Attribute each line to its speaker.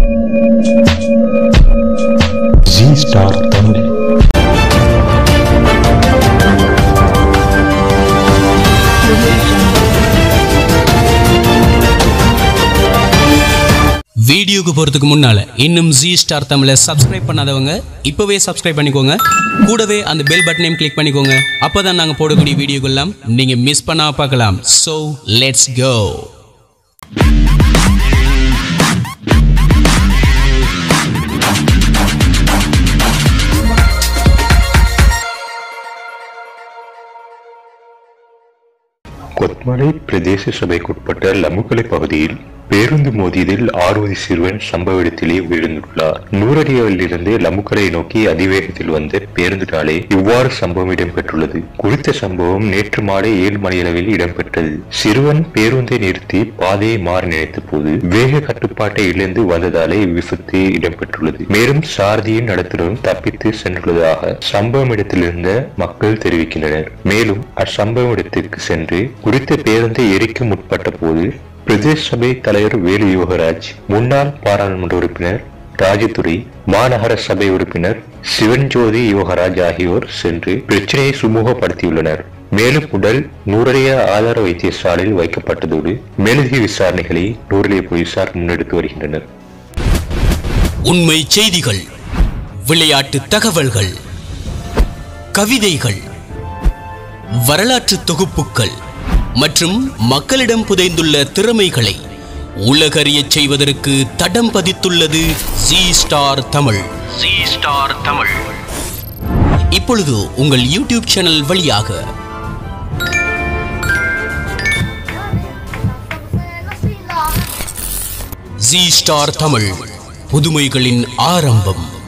Speaker 1: G Star Tamil
Speaker 2: வீடியோக்கு போகிறதுக்கு முன்னால் இன்னும் ஜி ஸ்டார் தமிழை சப்ஸ்கிரைப் பண்ணாதவங்க இப்போவே சப்ஸ்கிரைப் பண்ணிக்கோங்க கூடவே அந்த பெல் பட்டனையும் கிளிக் பண்ணிக்கோங்க அப்போ தான் நாங்கள் போடக்கூடிய வீடியோக்கெல்லாம் நீங்கள் மிஸ் பண்ணாம பார்க்கலாம் ஸோ லெட்ஸ் கோ
Speaker 1: கொத்மலை பிரதேச சபைக்குட்பட்ட லமுகலை பகுதியில் பேருந்து மோதியதில் ஆறுவதி சிறுவன் சம்பவ இடத்திலே உயிரிழந்துள்ளார் நூறடியிலிருந்து லமுக்கலை நோக்கி அதிவேகத்தில் வந்த பேருந்து நாளே இவ்வாறு சம்பவம் இடம்பெற்றுள்ளது குறித்த சம்பவம் நேற்று மாலை ஏழு மணியளவில் இடம்பெற்றது சிறுவன் பேருந்தை நிறுத்தி பாதையை மாற நினைத்த போது வேக கட்டுப்பாட்டை இழந்து வந்ததாலே இவ்விபத்து இடம்பெற்றுள்ளது மேலும் சாரதியின் நடத்துனரும் தப்பித்து சென்றுள்ளதாக சம்பவம் இடத்திலிருந்த மக்கள் தெரிவிக்கின்றனர் மேலும் அச்சம்பவ இடத்திற்கு சென்று குறித்த பேருந்தை எரிக்க முற்பட்ட போது பிரதேச சபை தலைவர் வேலு யோகராஜ் முன்னாள் பாராளுமன்ற உறுப்பினர் ராஜதுரை மாநகர சபை உறுப்பினர் சிவன்ஜோதி யோகராஜ் ஆகியோர் சென்று பிரச்சனையை சுமூகப்படுத்தியுள்ளனர் மேலும் உடல் நூறடிய ஆதார வைத்தியசாலையில் வைக்கப்பட்டதோடு மேலதிக விசாரணைகளை நூறலிய போலீசார் முன்னெடுத்து வருகின்றனர்
Speaker 2: உண்மை செய்திகள் விளையாட்டு தகவல்கள் கவிதைகள் வரலாற்று தொகுப்புகள் மற்றும் மக்களிடம் புதைந்துள்ள திறமைகளை உலகறியச் செய்வதற்கு தடம் பதித்துள்ளது Zee Star Tamil Zee Star Tamil இப்பொழுது உங்கள் யூடியூப் சேனல் வழியாக ஜி ஸ்டார் தமிழ் புதுமைகளின் ஆரம்பம்